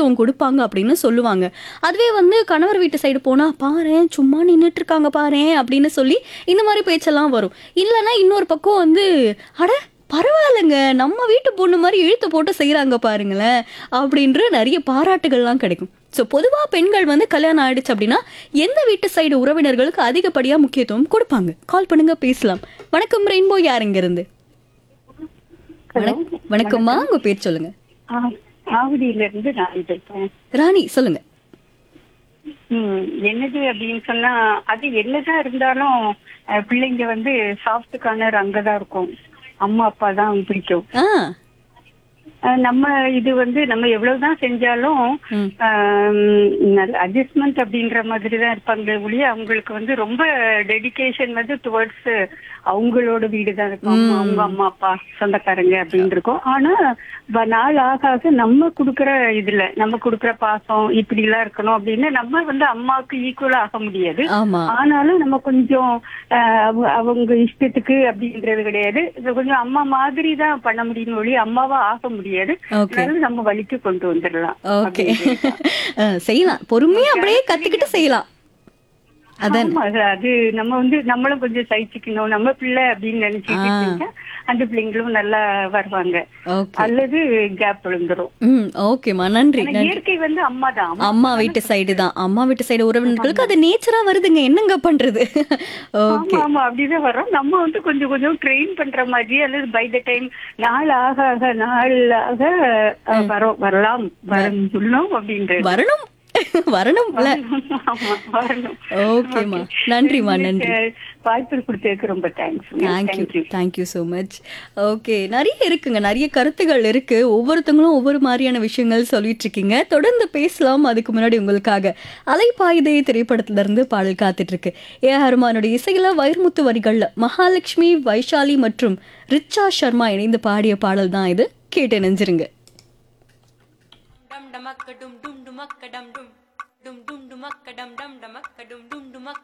முக்கியத்துவம் கொடுப்பாங்க அப்படின்னு சொல்லுவாங்க அதுவே வந்து கணவர் வீட்டு சைடு போனா பாரேன் சும்மா நின்றுட்டு இருக்காங்க பாரேன் அப்படின்னு சொல்லி இந்த மாதிரி பேச்செல்லாம் வரும் இல்லைன்னா இன்னொரு பக்கம் வந்து அட பரவாயில்லைங்க நம்ம வீட்டு பொண்ணு மாதிரி இழுத்து போட்டு செய்கிறாங்க பாருங்களேன் அப்படின்ற நிறைய பாராட்டுகள்லாம் கிடைக்கும் ஸோ பொதுவாக பெண்கள் வந்து கல்யாணம் ஆயிடுச்சு அப்படின்னா எந்த வீட்டு சைடு உறவினர்களுக்கு அதிகப்படியாக முக்கியத்துவம் கொடுப்பாங்க கால் பண்ணுங்க பேசலாம் வணக்கம் ரெயின்போ யாருங்க இருந்து வணக்- வணக்கம்மா உங்க பேர் சொல்லுங்க ஆவடியில இருந்து நான் பேசுறேன் ராணி சொல்லுங்க ம், என்னது அப்படின்னு சொன்னா அது என்னதான் இருந்தாலும் அஹ், பிள்ளைங்க வந்து சாஃப்ட் கார்னர் அங்கதான் இருக்கும் அம்மா அப்பா தான் பிடிக்கும் ஆ அஹ், நம்ம இது வந்து நம்ம எவ்வளவுதான் செஞ்சாலும் ம். அட்ஜஸ்ட்மெண்ட் அப்படின்ற மாதிரி தான் இருப்பாங்க ஒழிய அவங்களுக்கு வந்து ரொம்ப டெடிகேஷன் வந்து டுவர்ட்ஸ் அவங்களோட வீடு தான் இருக்கும் அம்மா, அவங்க அம்மா அப்பா சொந்தக்காரங்க அப்படின்னு இருக்கும் ஆனா வ- நாள் ஆக ஆக நம்ம குடுக்கற இதுல நம்ம குடுக்கற பாசம் இப்படி எல்லாம் இருக்கணும் அப்படின்னு நம்ம வந்து அம்மாவுக்கு ஈக்குவலா ஆக முடியாது ஆமா ஆனாலும் நம்ம கொஞ்சம் அஹ், அவங்க- அவங்க இஷ்டத்துக்கு அப்படின்றது கிடையாது இது கொஞ்சம் அம்மா மாதிரி தான் பண்ண முடியும் ஒழி அம்மாவா ஆக முடியாது ஓகே அதனால நம்ம வழிக்கு கொண்டு வந்துடலாம் ஓகே செய்யலாம் பொறுமையா அப்படியே கத்துக்கிட்டு செய்யலாம் அதான் ஆமா, அது- அது நம்ம வந்து நம்மளும் கொஞ்சம் சகிச்சுக்கணும் நம்ம பிள்ளை அப்படின்னு நினைச்சிட்டு இருந்தா அந்த பிள்ளைங்களும் நல்லா வருவாங்க ஓகே அல்லது கேப் விழுந்துரும் ம் ஓகேம்மா நன்றி ஆனா நன்றி இயற்கை வந்து அம்மா தான் அம்மா வீட்டு சைடு தான் அம்மா வீட்டு சைடு உறவினர்களுக்கு அது நேச்சரா வருதுங்க என்னங்க பண்றது ஓகே ஆமா ஆமா அப்படிதான் வரும் நம்ம வந்து கொஞ்சம் கொஞ்சம் ட்ரெயின் பண்ற மாதிரி அல்லது பை த டைம் நாள் ஆக ஆக நாள் ஆக அஹ், வரும் வரலாம் வரும் சொல்லணும் அப்படின்றது வரணும் வரணும்ல ஆமா வரணும் ஓகேம்மா நன்றிம்மா நன்றி வாய்ப்பு கொடுத்ததுக்கு ரொம்ப thanks thank you thank you so much okay நிறைய இருக்குங்க நிறைய கருத்துகள் இருக்கு ஒவ்வொருத்தவங்களும் ஒவ்வொரு மாதிரியான விஷயங்கள் சொல்லிட்டு இருக்கீங்க தொடர்ந்து பேசலாம் அதுக்கு முன்னாடி உங்களுக்காக அலைப்பாயுதே திரைப்படத்துல இருந்து பாடல் காத்துட்டு இருக்கு ஏ ஹருமானுடைய இசையில வைர்முத்து வரிகள்ல மகாலட்சுமி வைஷாலி மற்றும் ரிச்சா சர்மா இணைந்து பாடிய பாடல் தான் இது கேட்டு நெஞ்சிருங்க dum damakka dum dum dumakka dum dum dum dum dumakka dum dum damakka dum dum dumakka